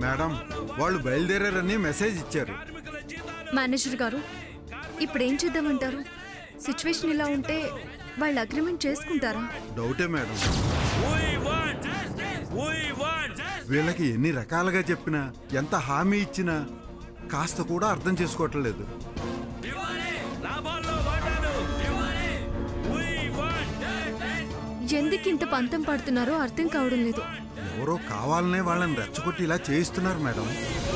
Madam వాళ్ళు బయలుదేరారని message ఇచ్చారు manager గారు ఇప్పుడు ఏం చేద్దామంటారు సిచ్యువేషన్ ఇలా ఉంటే వాళ్ళు అగ్రిమెంట్ చేసుకుంటారా డౌటే madam We want justice. We want justice. వీళ్ళకి ఎన్ని రకాలుగా చెప్పినా ఎంత హామీ ఇచ్చినా కాస్త కూడా అర్థం చేసుకోవట్లేదు ఇవ్వాలి. లాభాల్లో వాటాలు ఇవ్వాలి. We want justice. ఎందుకు ఇంత పంతం పడుతున్నారో అర్థం కావడం లేదు ఎవరో కావాలనే వాళ్ళని రెచ్చగొట్టి ఇలా చేయిస్తున్నారు మేడం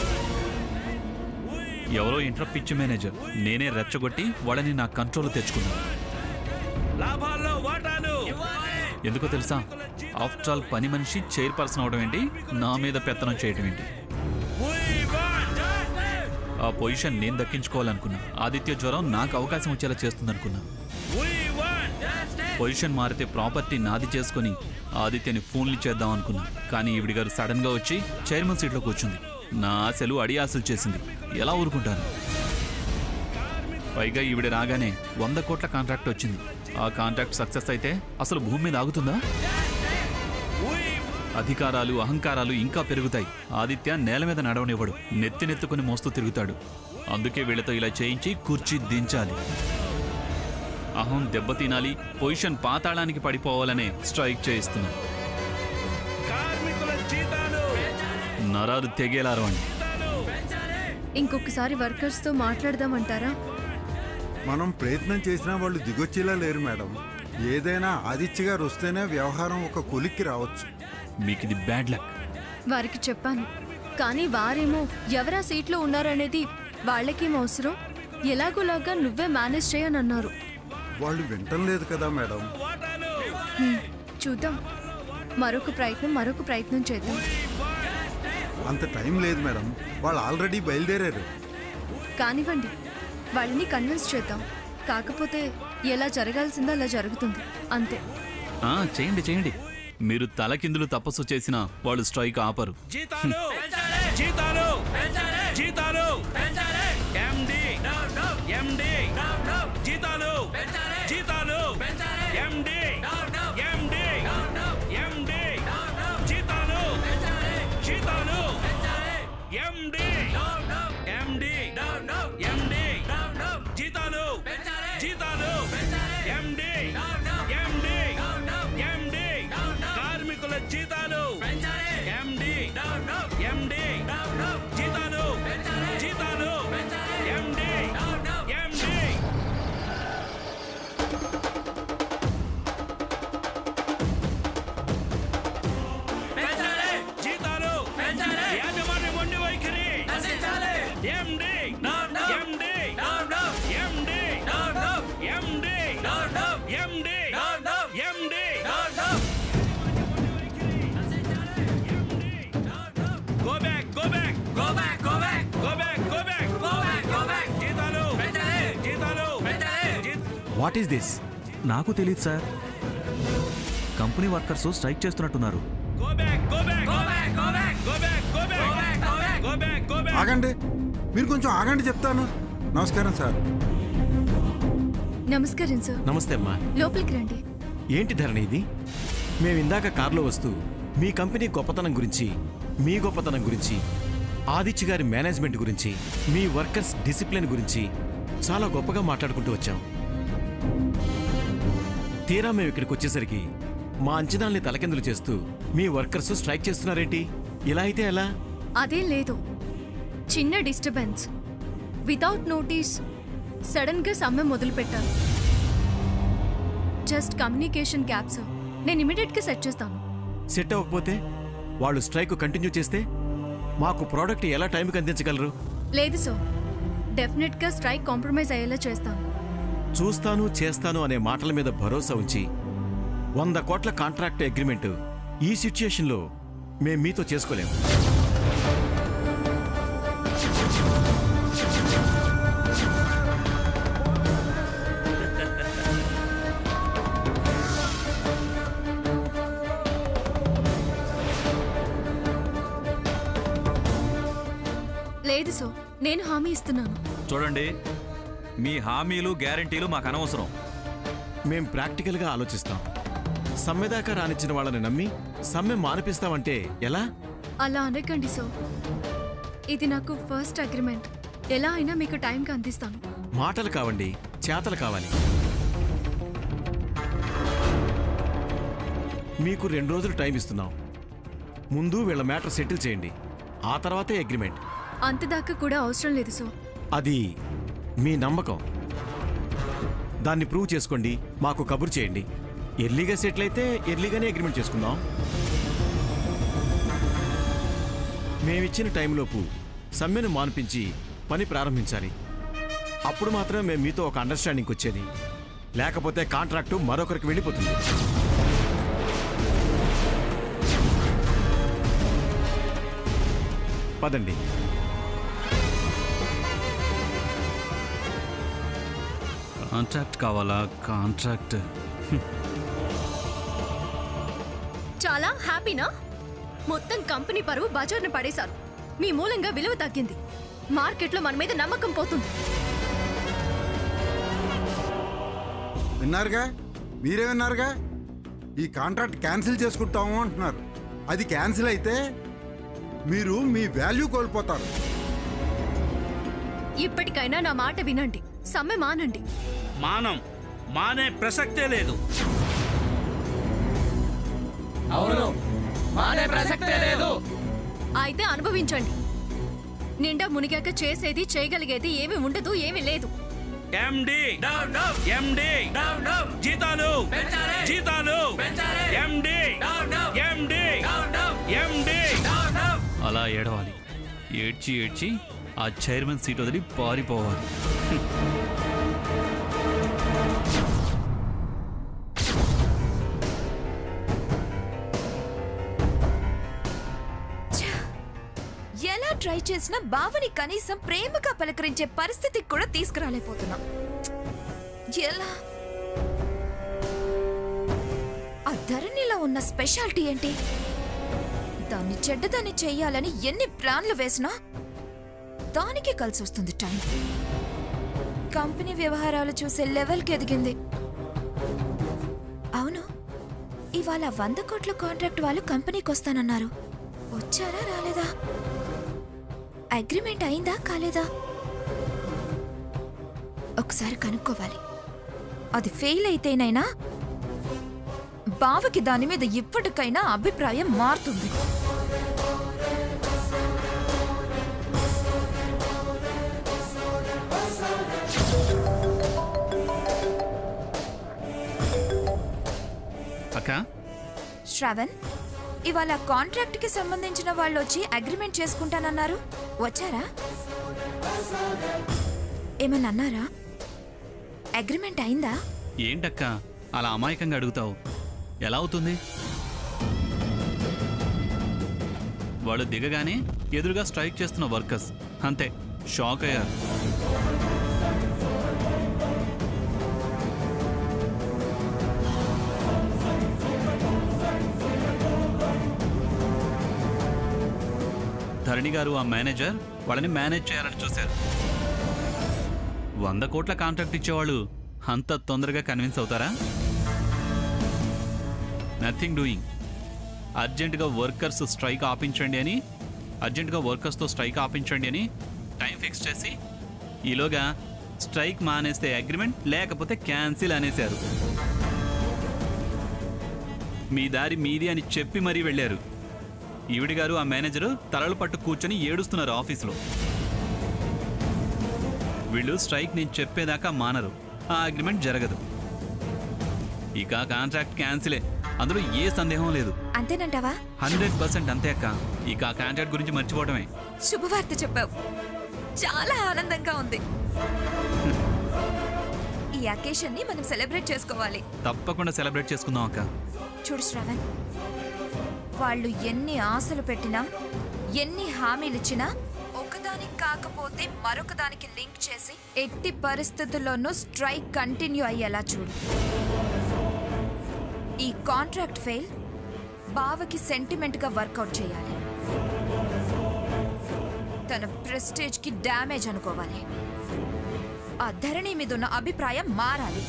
ఎవరో ఇంటర్ పిచ్చి మేనేజర్ నేనే రెచ్చగొట్టి వాళ్ళని నా కంట్రోల్ తెచ్చుకున్నాను లాభాల్లో వాటాలు ఎందుకో తెలుసా ఆఫ్టర్ ఆల్ పని మనిషి చైర్పర్సన్ అవడం ఏంటి నా మీద పెత్తనం చేయడం ఏంటి We want justice. ఆ పొజిషన్ నేను దక్కించుకోవాలనుకున్నా ఆదిత్య జ్వరం నాకు అవకాశం వచ్చేలా చేస్తుందనుకున్నా We want justice. పొజిషన్ మారితే ప్రాపర్టీ నాది చేసుకుని ఆదిత్యని ఫోన్లు చేద్దాం అనుకున్నా కానీ ఈవిడి గారు సడన్ గా వచ్చి చైర్మన్ సీట్లో కూర్చుంది నా ఆశలు అడి ఆశలు చేసింది ఎలా ఊరుకుంటాను పైగా ఈవిడ రాగానే వంద కోట్ల కాంట్రాక్ట్ వచ్చింది ఆ కాంట్రాక్ట్ సక్సెస్ అయితే అసలు భూమి మీద ఆగుతుందా అధికారాలు అహంకారాలు ఇంకా పెరుగుతాయి ఆదిత్య నేల మీద నడవనివ్వడు నెత్తి నెత్తుకుని మోస్తూ తిరుగుతాడు అందుకే వీళ్ళతో ఇలా చేయించి కుర్చీ దించాలి అహం దెబ్బతినాలి పొజిషన్ పాతాళానికి పడిపోవాలనే స్ట్రైక్ చేయిస్తున్నా కార్మికుల జీతాలు నరాలు తెగేలారు అండి ఇంకొకసారి వర్కర్స్తో మాట్లాడదామంటారా మనం ప్రయత్నం చేసినా వాళ్ళు దిగొచ్చేలా లేరు మేడం ఏదైనా ఆదిత్య గారు వస్తేనే వ్యవహారం ఒక కొలిక్కి రావచ్చు మీకు ఇది బ్యాడ్ లక్ వారికి చెప్పాను కానీ వారేమో ఎవరా సీట్లో ఉన్నారనేది వాళ్ళకేం అవసరం ఎలాగోలాగా నువ్వే మేనేజ్ చేయనన్నారు వాళ్ళు వింటం లేదు కదా మేడం హ్మ్, చూద్దాం మరొక ప్రయత్నం మరొక ప్రయత్నం చేద్దాం అంత టైం లేదు మేడం వాళ్ళు ఆల్రెడీ బయలుదేరారు కానివ్వండి వాళ్ళని కన్విన్స్ చేద్దాం కాకపోతే ఎలా జరగాల్సిందో అలా జరుగుతుంది అంతే ఆ, చేయండి చేయండి మీరు తలకిందులు తపస్సు చేసినా వాళ్ళు స్ట్రైక్ ఆపరు జీతాలు జీతాలు జీతాలు ఎండి ఎండి జీతాలు జీతాలు ఎండి ఎండి ఎండి జీతాలు జీతాలు ఎండి ఎండి ఎండి జీతాలు జీతాలు ఎండి ఎండి ఎండి కార్మికుల జీతాలు ఎండి ఎండి జీతాలు జీతాలు ఎండి ఎండి జీతాలు యాజమాన్య మొండి వైఖరి ఎండి ఎండి ఎండి ఎండి ఎండి ఎండి Go back, go back, go back, go back, go back, go back, go back, go back. జీతాలు జీతాలు జీ- వాట్ ఈస్ దిస్ నాకు తెలియదు సార్ కంపెనీ వర్కర్స్ స్ట్రైక్ చేస్తున్నట్టున్నారు Go back, go back, go back, go back, go back, go back, go back, go back, go back, go back. ఆగండి మీరు కొంచెం ఆగండి చెప్తాను నమస్కారం సార్ నమస్కారం సార్ నమస్తే అమ్మా లోపలికి రండి ఏంటి ధరణి ఇది మేము ఇందాక కారులో వస్తూ మీ కంపెనీ గొప్పతనం గురించి మీ గొప్పతనం గురించి ఆదిత్య గారి మేనేజ్మెంట్ గురించి మీ వర్కర్స్ డిసిప్లిన్ గురించి చాలా గొప్పగా మాట్లాడుకుంటూ వచ్చాం తీరా మేము ఇక్కడికి వచ్చేసరికి మా అంచనాల్ని తలకిందులు చేస్తూ మీ వర్కర్స్ స్ట్రైక్ చేస్తున్నారేంటి ఇలా అయితే ఎలా అదేం లేదు చిన్న డిస్టర్బెన్స్ వితౌట్ నోటీస్ సడన్ గా సమ్మె మొదలు పెట్టారు జస్ట్ కమ్యూనికేషన్ గ్యాప్స్ నేను ఇమీడియట్ గా సెట్ చేస్తాను సెట్ అవ్వకపోతే వాళ్ళు స్ట్రైక్ కంటిన్యూ చేస్తే మాకు ప్రోడక్ట్ ఎలా టైంకి అందించగలరు లేదు సార్ డెఫినెట్ గా స్ట్రైక్ కాంప్రమైజ్ అయ్యేలా చేస్తాను చూస్తాను చేస్తాను అనే మాటల మీద భరోసా ఉంచి వంద కోట్ల కాంట్రాక్ట్ అగ్రిమెంట్ ఈ సిచ్యుయేషన్లో మేం మీతో చేసుకోలేము లేదు సార్ నేను హామీ ఇస్తున్నాను చూడండి మీ హామీలు గ్యారంటీలు మాకు అనవసరం మేం ప్రాక్టికల్గా ఆలోచిస్తాం సమ్మె దాకా రానిచ్చిన వాళ్ళని నమ్మి సమ్మె మానిపిస్తామంటే ఎలా అలా అనకండి సార్ ఇది నాకు ఫస్ట్ అగ్రిమెంట్ ఎలా అయినా మీకు టైంకి అందిస్తాను మాటలు కావండి చేతలు కావాలి మీకు రెండు రోజులు టైం ఇస్తున్నాం ముందు వీళ్ళ మ్యాటర్ సెటిల్ చేయండి ఆ తర్వాతే అగ్రిమెంట్ అంతదాకా కూడా అవసరం లేదు సో అది మీ నమ్మకం దాన్ని ప్రూవ్ చేసుకోండి మాకు కబురు చేయండి ఎర్లీగా సెటిల్ అయితే ఎర్లీగానే అగ్రిమెంట్ చేసుకుందాం మేమిచ్చిన టైంలోపు సమ్మెను మాన్పించి పని ప్రారంభించాలి అప్పుడు మాత్రమే మేము మీతో ఒక అండర్స్టాండింగ్కి వచ్చేది లేకపోతే కాంట్రాక్టు మరొకరికి వెళ్ళిపోతుంది పదండి కాంట్రాక్ట్ కావాలా కాంట్రాక్ట్ చాలా హ్యాపీనా మొత్తం కంపెనీ పరువు బజార్ను పడేశారు మీ మూలంగా విలువ తగ్గింది మార్కెట్లో మన మీద నమ్మకం పోతుంది విన్నారుగా మీరే విన్నారుగా ఈ కాంట్రాక్ట్ క్యాన్సిల్ చేసుకుంటాము అంటున్నారు అది క్యాన్సిల్ అయితే మీరు మీ వాల్యూ కోల్పోతారు ఇప్పటికైనా నా మాట వినండి సమ్మె మానండి మానం మానే ప్రసక్తే లేదు అయితే అనుభవించండి నిండా మునిగాక చేసేది చేయగలిగేది ఏమీ ఉండదు ఏమీ లేదు ఎండి ఎండి జీతాలు జీతాలు ఎండి ఎండి ఎండి అలా ఏడవాలి ఏడ్చి ఏడ్చి ఆ చైర్మన్ సీట్ వదిలి పారిపోవాలి ఎలా ట్రై చేసినా బావని కనీసం ప్రేమగా పలకరించే పరిస్థితికి కూడా తీసుకురాలేకపోతున్నాం ఎలా ఆ ధరణిలో ఉన్న స్పెషాలిటీ ఏంటి దాన్ని చెడ్డదాన్ని చెయ్యాలని ఎన్ని ప్లాన్లు వేసినా దానికే కలిసి వస్తుంది టైం కంపెనీ వ్యవహారాలు చూసే లెవెల్కి ఎదిగింది అవును ఇవాళ వంద కోట్ల కాంట్రాక్ట్ వాళ్ళు కంపెనీకి వస్తానన్నారు వచ్చారా రాలేదా అగ్రిమెంట్ అయిందా కాలేదా ఒకసారి కనుక్కోవాలి అది ఫెయిల్ అయితేనైనా బావకి దాని మీద ఇప్పటికైనా అభిప్రాయం మారుతుంది అక్క శ్రవణ్ ఇవాళ కాంట్రాక్ట్ కి సంబంధించిన వాళ్ళు వచ్చి అగ్రిమెంట్ చేసుకుంటానన్నారు వచ్చారా ఏమన్నా అన్నారా అగ్రిమెంట్ అయిందా ఏంటక్క అలా అమాయకంగా అడుగుతావు ఎలా అవుతుంది వాళ్ళు దిగగానే ఎదురుగా స్ట్రైక్ చేస్తున్న వర్కర్స్ అంతే షాక్ అయ్యారు ధరణి గారు ఆ మేనేజర్ వాళ్ళని మేనేజ్ చేయాలని చూశారు వంద కోట్ల కాంట్రాక్ట్ ఇచ్చేవాళ్ళు అంత తొందరగా కన్విన్స్ అవుతారా నథింగ్ డూయింగ్ అర్జెంటుగా వర్కర్స్ స్ట్రైక్ ఆపించండి అని అర్జెంటుగా వర్కర్స్తో స్ట్రైక్ ఆపించండి అని టైం ఫిక్స్ చేసి ఈలోగా స్ట్రైక్ మానేస్తే అగ్రిమెంట్ లేకపోతే క్యాన్సిల్ అనేశారు మీ దారి మీది అని చెప్పి మరీ వెళ్ళారు ఈవిడి గారు ఆ మేనేజరు తలలు పట్టు కూర్చొని ఏడుస్తున్నారు ఆఫీసులో వీళ్ళు స్ట్రైక్ నేను చెప్పేదాకా మానరు ఆ అగ్రిమెంట్ జరగదు ఇక కాంట్రాక్ట్ క్యాన్సిలే అందులో ఏ సందేహం లేదు అంతేనంటావా హండ్రెడ్ పర్సెంట్ అంతే అక్క ఇక ఆ కాంట్రాక్ట్ గురించి మర్చిపోవటమే శుభవార్త చెప్పావు చాలా ఆనందంగా ఉంది ఈ అకేషన్ ని మనం సెలబ్రేట్ చేసుకోవాలి తప్పకుండా సెలబ్రేట్ చేసుకుందాం అక్క చూడు శ్రవణ్ వాళ్ళు ఎన్ని ఆశలు పెట్టినా ఎన్ని హామీలు ఇచ్చినా ఒకదానికి కాకపోతే మరొక దానికి లింక్ చేసి ఎట్టి పరిస్థితుల్లోనూ స్ట్రైక్ కంటిన్యూ అయ్యేలా చూడు ఈ కాంట్రాక్ట్ ఫెయిల్ బావకి సెంటిమెంట్ గా వర్కౌట్ చేయాలి తన ప్రెస్టేజ్ కి డ్యామేజ్ అనుకోవాలి ఆ ధరణి మీద ఉన్న అభిప్రాయం మారాలి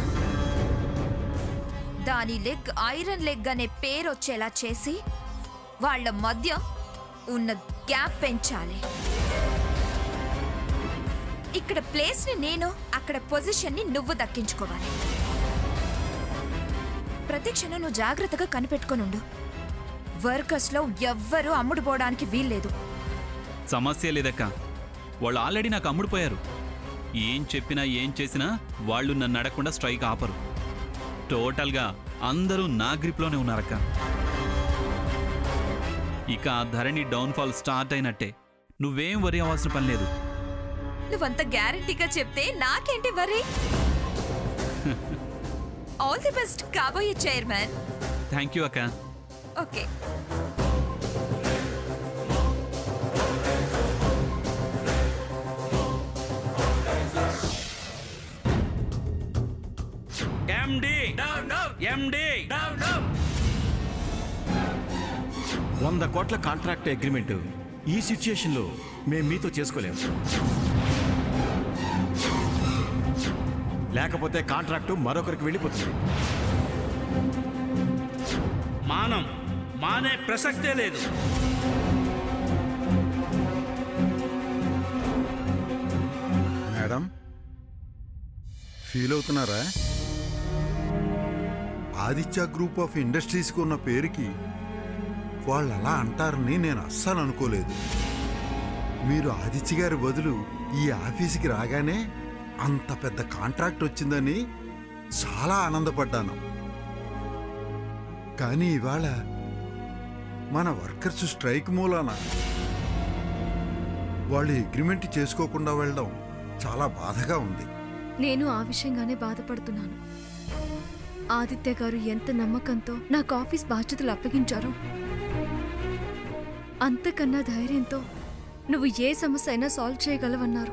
దాని లెగ్ ఐరన్ లెగ్ అనే పేరు వచ్చేలా చేసి వాళ్ళ మధ్య ఉన్న గ్యాప్ పెంచాలి ఇక్కడ ప్లేస్ ని నేను అక్కడ పొజిషన్ ని నువ్వు దక్కించుకోవాలి ప్రతి క్షణం నువ్వు జాగ్రత్తగా కనిపెట్టుకొనుండు వర్కర్స్ లో ఎవ్వరూ అమ్ముడు పోవడానికి వీల్లేదు సమస్య లేదక్క వాళ్ళు ఆల్రెడీ నాకు అమ్ముడుపోయారు ఏం చెప్పినా ఏం చేసినా వాళ్ళు నన్ను అడగకుండా స్ట్రైక్ ఆపరు టోటల్గా అందరూ నా గ్రిప్లోనే ఉన్నారక్క ఇక ఆ ధరణి డౌన్ఫాల్ స్టార్ట్ అయినట్టే నువ్వేం వరి అవ్వాల్సిన పని లేదు నువ్వంత గ్యారంటీగా చెప్తే నాకేంటి వరి ఆల్ ది బెస్ట్ కాబోయే చైర్మన్ థ్యాంక్ యూ అక్క ఓకే ఎండి ఎండి వంద కోట్ల కాంట్రాక్ట్ అగ్రిమెంట్ ఈ సిచ్యుయేషన్లో మేము మీతో చేసుకోలేము లేకపోతే కాంట్రాక్టు మరొకరికి వెళ్ళిపోతుంది మానం మానే ప్రసక్తే లేదు మేడం ఫీల్ అవుతున్నారా ఆదిత్య గ్రూప్ ఆఫ్ ఇండస్ట్రీస్కి ఉన్న పేరుకి వాళ్ళు అలా అంటారని నేను అస్సలు అనుకోలేదు మీరు ఆదిత్య గారి బదులు ఈ ఆఫీస్కి రాగానే అంత పెద్ద కాంట్రాక్ట్ వచ్చిందని చాలా ఆనందపడ్డాను కానీ ఇవాళ మన వర్కర్స్ స్ట్రైక్ మూలాన వాళ్ళు అగ్రిమెంట్ చేసుకోకుండా వెళ్ళడం చాలా బాధగా ఉంది నేను ఆ విషయంగానే బాధపడుతున్నాను ఆదిత్య గారు ఎంత నమ్మకంతో నాకు ఆఫీస్ బాధ్యతలు అప్పగించారో అంతకన్నా ధైర్యంతో నువ్వు ఏ సమస్య అయినా సాల్వ్ చేయగలవన్నారు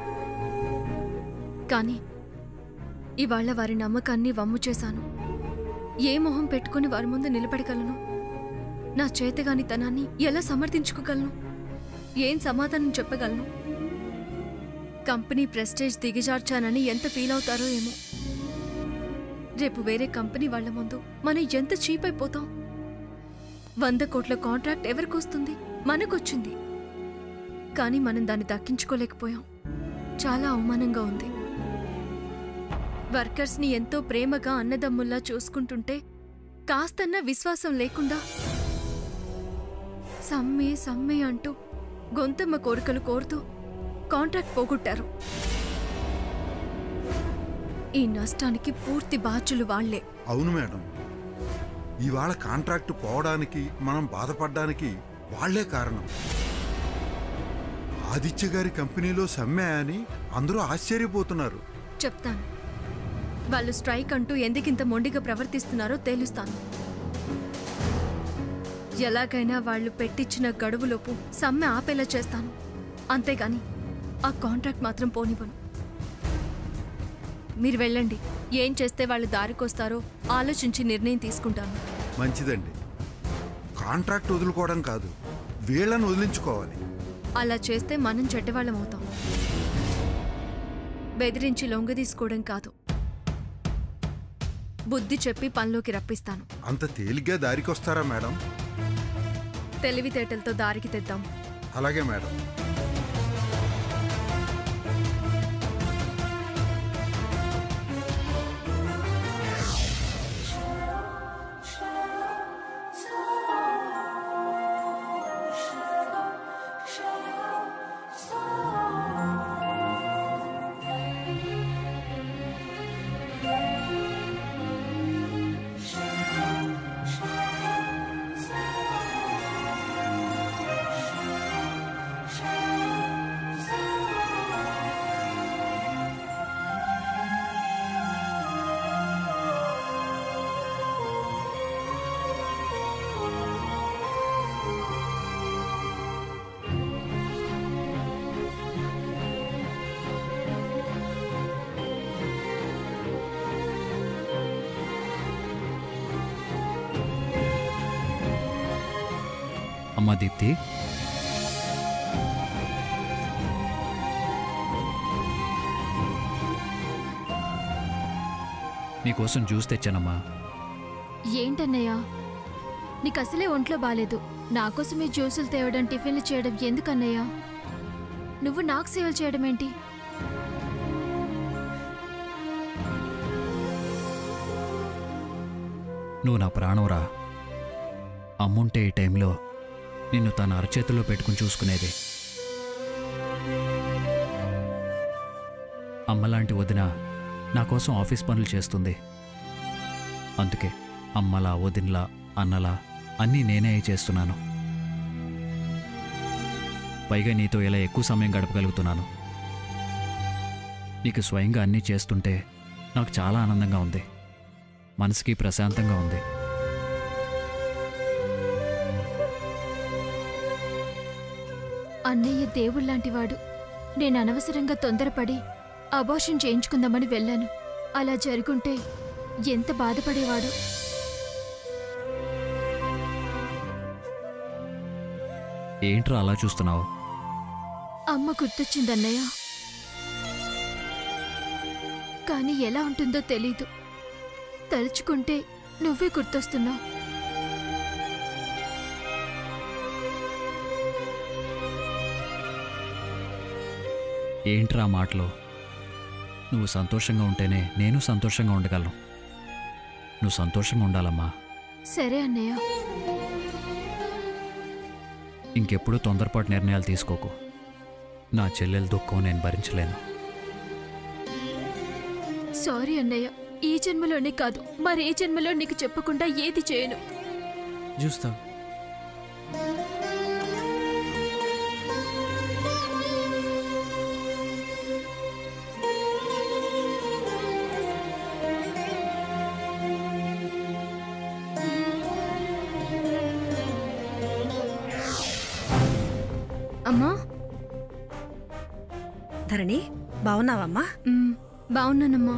కానీ ఇవాళ వారి నమ్మకాన్ని వమ్ము చేశాను ఏ మొహం పెట్టుకుని వారి ముందు నిలబడగలను నా చేతగానితనాన్ని ఎలా సమర్థించుకోగలను ఏం సమాధానం చెప్పగలను కంపెనీ ప్రెస్టేజ్ దిగజార్చానని ఎంత ఫీల్ అవుతారో ఏమో రేపు వేరే కంపెనీ వాళ్ళ ముందు మనం ఎంత చీప్ అయిపోతాం వంద కోట్ల కాంట్రాక్ట్ ఎవరికొస్తుంది మనకొచ్చింది కానీ మనం దాన్ని దక్కించుకోలేకపోయాం చాలా అవమానంగా ఉంది వర్కర్స్ని ఎంతో ప్రేమగా అన్నదమ్ముల్లా చూసుకుంటుంటే కాస్తన్నా విశ్వాసం లేకుండా సమ్మె సమ్మె అంటూ గొంతమ్మ కోరికలు కోరుతూ కాంట్రాక్ట్ పోగొట్టారు ఈ నష్టానికి పూర్తి బాధ్యులు వాళ్లే అవును మేడం ఇవాళ కాంట్రాక్ట్ పోవడానికి మనం బాధపడడానికి వాళ్లే కారణం ఆదిత్య గారి కంపెనీలో సమ్మె అని అందరూ ఆశ్చర్యపోతున్నారు చెప్తాను వాళ్ళు స్ట్రైక్ అంటూ ఎందుకింత మొండిగా ప్రవర్తిస్తున్నారో తేలుస్తాను ఎలాగైనా వాళ్ళు పెట్టించిన గడువులోపు సమ్మె ఆపేలా చేస్తాను అంతేగాని ఆ కాంట్రాక్ట్ మాత్రం పోనివ్వను మీరు వెళ్ళండి ఏం చేస్తే వాళ్ళు దారికొస్తారో ఆలోచించి నిర్ణయం తీసుకుంటాను మంచిదండి కాంట్రాక్ట్ వదులుకోవడం కాదు వీళ్ళని వదిలించుకోవాలి అలా చేస్తే మనం చెడ్డవాళ్ళం అవుతాం బెదిరించి లొంగ తీసుకోవడం కాదు బుద్ధి చెప్పి పనిలోకి రప్పిస్తాను అంత తేలిగ్గా దారికొస్తారా మేడం తెలివితేటలతో దారికి తెద్దాం అలాగే మేడం అమ్మా దీప్తి నీకోసం జ్యూస్ తెచ్చానమ్మా ఏంటన్నయ్యా నీకు అసలే ఒంట్లో బాలేదు నా కోసమే జ్యూసులు తేవడం టిఫిన్లు చేయడం ఎందుకన్నయ్యా నువ్వు నాకు సేవలు చేయడం ఏంటి నువ్వు నా ప్రాణంరా అమ్ముంటే ఈ టైంలో నిన్ను తన అరచేతిలో పెట్టుకుని చూసుకునేది అమ్మలాంటి వదిన నా కోసం ఆఫీస్ పనులు చేస్తుంది అందుకే అమ్మలా వదినలా అన్నలా అన్నీ నేనే చేస్తున్నాను పైగా నీతో ఇలా ఎక్కువ సమయం గడపగలుగుతున్నాను నీకు స్వయంగా అన్నీ చేస్తుంటే నాకు చాలా ఆనందంగా ఉంది మనసుకి ప్రశాంతంగా ఉంది అన్నయ్య దేవుళ్లాంటివాడు నేను అనవసరంగా తొందరపడి అబార్షన్ చేయించుకుందామని వెళ్ళాను అలా జరుగుంటే ఎంత బాధపడేవాడు ఏంట్రా అలా చూస్తున్నావు అమ్మ గుర్తొచ్చిందన్నయ్య కానీ ఎలా ఉంటుందో తెలీదు తలుచుకుంటే నువ్వే గుర్తొస్తున్నావు ఏంట్రా ఆ మాటలు నువ్వు సంతోషంగా ఉంటేనే నేను సంతోషంగా ఉండగలను నువ్వు సంతోషంగా ఉండాలమ్మా సరే అన్నయ్య ఇంకెప్పుడు తొందరపాటు నిర్ణయాలు తీసుకోకు నా చెల్లెల దుఃఖం నేను భరించలేను సారీ అన్నయ్య ఈ జన్మలోనే కాదు మరే జన్మలో నీకు చెప్పకుండా ఏది చేయను చూస్తాం అమ్మా ధరణి బాగున్నావమ్మా మ్, బాగున్నానమ్మా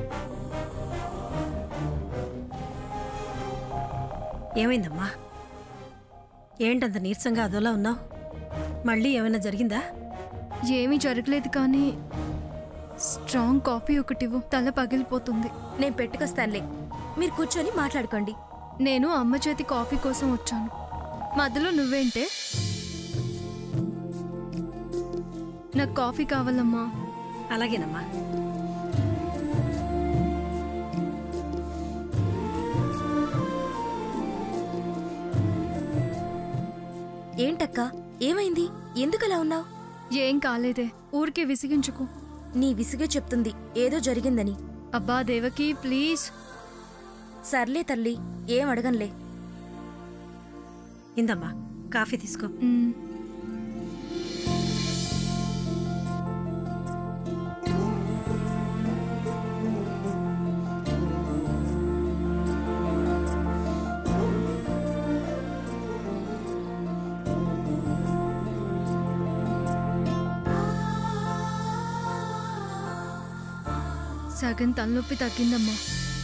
ఏమైందమ్మా ఏంటంత నీరసంగా అదోలా ఉన్నావు మళ్ళీ ఏమైనా జరిగిందా ఏమీ జరగలేదు కానీ స్ట్రాంగ్ కాఫీ ఒకటివ్వు తల పగిలిపోతుంది నేను పెట్టుకొస్తానులే మీరు కూర్చొని మాట్లాడుకోండి నేను అమ్మ చేతి కాఫీ కోసం వచ్చాను మధ్యలో నువ్వేంటే నాకు కాఫీ కావాలమ్మా అలాగేనమ్మా ఏంటక్క ఏమైంది ఎందుకలా ఉన్నావు ఏం కాలేదే ఊరికే విసిగించుకు నీ విసిగే చెప్తుంది ఏదో జరిగిందని అబ్బా దేవకి ప్లీజ్ సర్లే తల్లి ఏం అడగనులే ఇందమ్మా కాఫీ తీసుకో మ్, సగం తలనొప్పి తగ్గిందమ్మా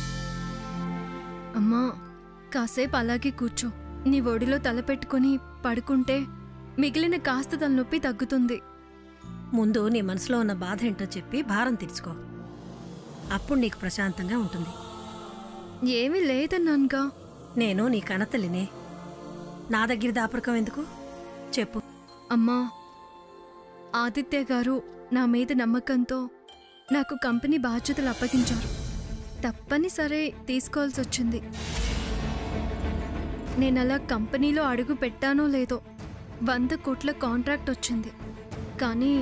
అమ్మా కాసేపు అలాగే కూర్చో నీ ఒడిలో తల పెట్టుకుని పడుకుంటే మిగిలిన కాస్త తలనొప్పి తగ్గుతుంది ముందు నీ మనసులో ఉన్న బాధ ఏంటో చెప్పి భారం తీర్చుకో అప్పుడు నీకు ప్రశాంతంగా ఉంటుంది ఏమీ లేదన్నానుగా నేను నీ కనతల్లినే నా దగ్గర దాపరకం ఎందుకు చెప్పు అమ్మా ఆదిత్య గారు నా మీద నమ్మకంతో నాకు కంపెనీ బాధ్యతలు అప్పగించారు తప్పనిసరే తీసుకోవాల్సి వచ్చింది నేను అలా కంపెనీలో అడుగు పెట్టానో లేదో వంద కోట్ల కాంట్రాక్ట్ వచ్చింది కానీ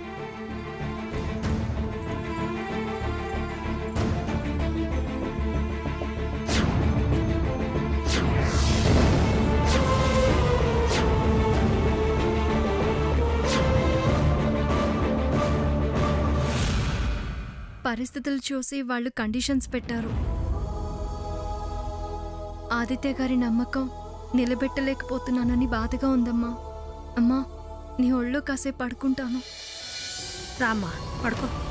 పరిస్థితులు చూసి వాళ్ళు కండిషన్స్ పెట్టారు ఆదిత్య గారి నమ్మకం నిలబెట్టలేకపోతున్నానని బాధగా ఉందమ్మా అమ్మా నీ ఒళ్ళో కాసేపు పడుకుంటాను రామ్మా పడుకో